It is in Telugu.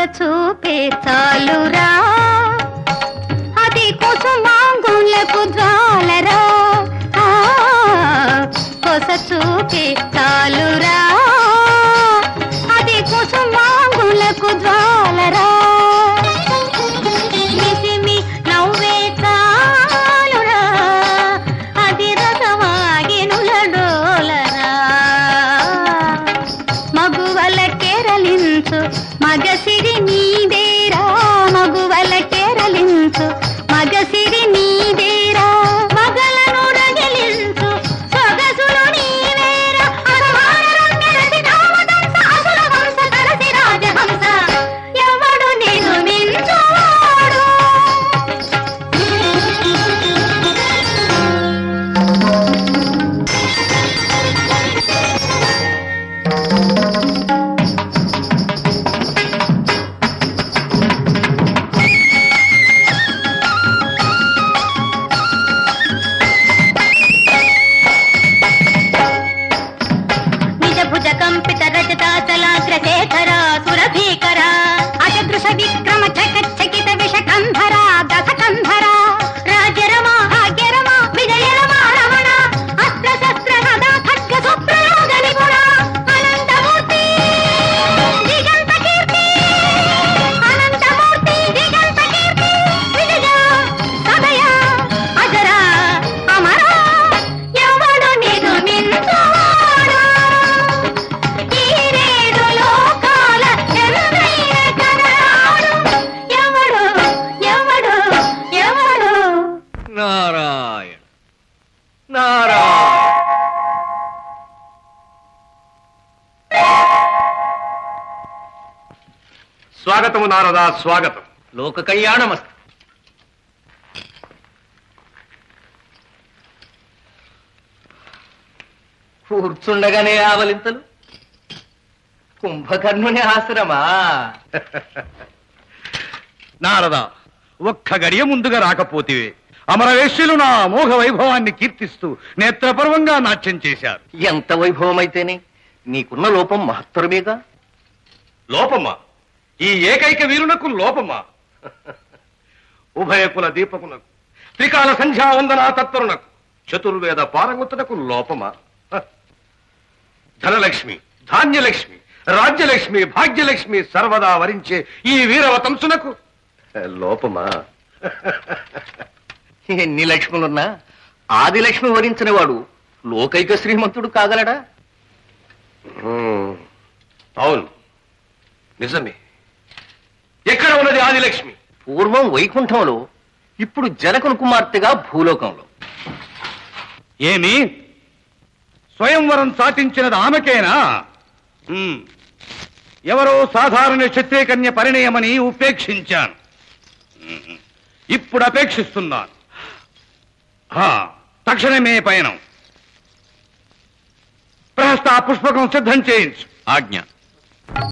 చూపే చాలురా అది కుసుమాంగులకు జ్వాలరా ఆ, కొస చూపే చాలురా అది కుసుమాంగులకు జ్వాలరా మిసిమి నవ్వే చాలురా అది రసమాగినుల డోలరా మగువల కేరలించు మగసిరి నీదేరా మగువల కేరలించు మగసిరి నీదేరా మగలను రగిలించు సొగసులు నీవేరా అరవారరంగరసి నామదంస అసుర వంశ కలసి రాజహంస ఎవడు నిన్ను మించోడు నిజ భుజ కంపిత రజతాచలాగ్రశేఖర సురభీకర అజదృశ విక్రమ చకచకిత విషకంధర దశకంధర రాజరమ భాగ్యరమ విజయరమ రమణ అస్త్ర శస్త్ర గదా ఖడ్గ సుప్రయోగ నిపుణ అనంతమూర్తి దిగంత కీర్తి అనంతమూర్తి దిగంత కీర్తి విజయ సదయ అజర అమర ఎవడు నిన్ను మించోడు ఈ రేడు లోకాల ఎందైన కనరాడు ఎవడు ఎవడు ఎవడు నారాయణ నారాయణ స్వాగతము నారదా స్వాగతం లోక కళ్యాణమస్తు కూర్చుండగానే ఆవలింతలు కుంభకర్ణుని ఆశ్రమా నారదా ఒక్క గడియ ముందుగా రాకపోతివే అమరవేశ్యులు నా మోహ వైభవాన్ని కీర్తిస్తూ నేత్రపర్వంగా నాట్యం చేశారు ఎంత వైభవమైతేనే నీకున్న లోపం మహత్తరమేగా లోపమా ఈ ఏకైక వీరునకు లోపమా ఉభయ కుల దీపకునకు త్రికాల సంధ్యా వందనా తత్వరునకు చతుర్వేద పారంగుతునకు లోపమా హ. ధనలక్ష్మి ధాన్యలక్ష్మి రాజ్యలక్ష్మి భాగ్యలక్ష్మి సర్వదా వరించే ఈ వీరవతంసునకు లోపమా ఎన్ని లక్ష్ములున్నా ఆది లక్ష్మి వరించిన వాడు లోకైక శ్రీమంతుడు కాగలడా హ్మ్. అవును నిజమే ఎక్కడ ఉన్నది ఆదిలక్ష్మి పూర్వం వైకుంఠంలో ఇప్పుడు జనకుని కుమార్తెగా భూలోకంలో ఏమి స్వయంవరం చాటించినది ఆమెకేనా హ్మ్. ఎవరో సాధారణ క్షత్రియకన్య పరిణయమని ఉపేక్షించాను హ్మ్. ఇప్పుడు అపేక్షిస్తున్నాను హా, తక్షణమే పయనం ప్రహస్త ఆ పుష్పకం సిద్ధం చేయించు ఆజ్ఞ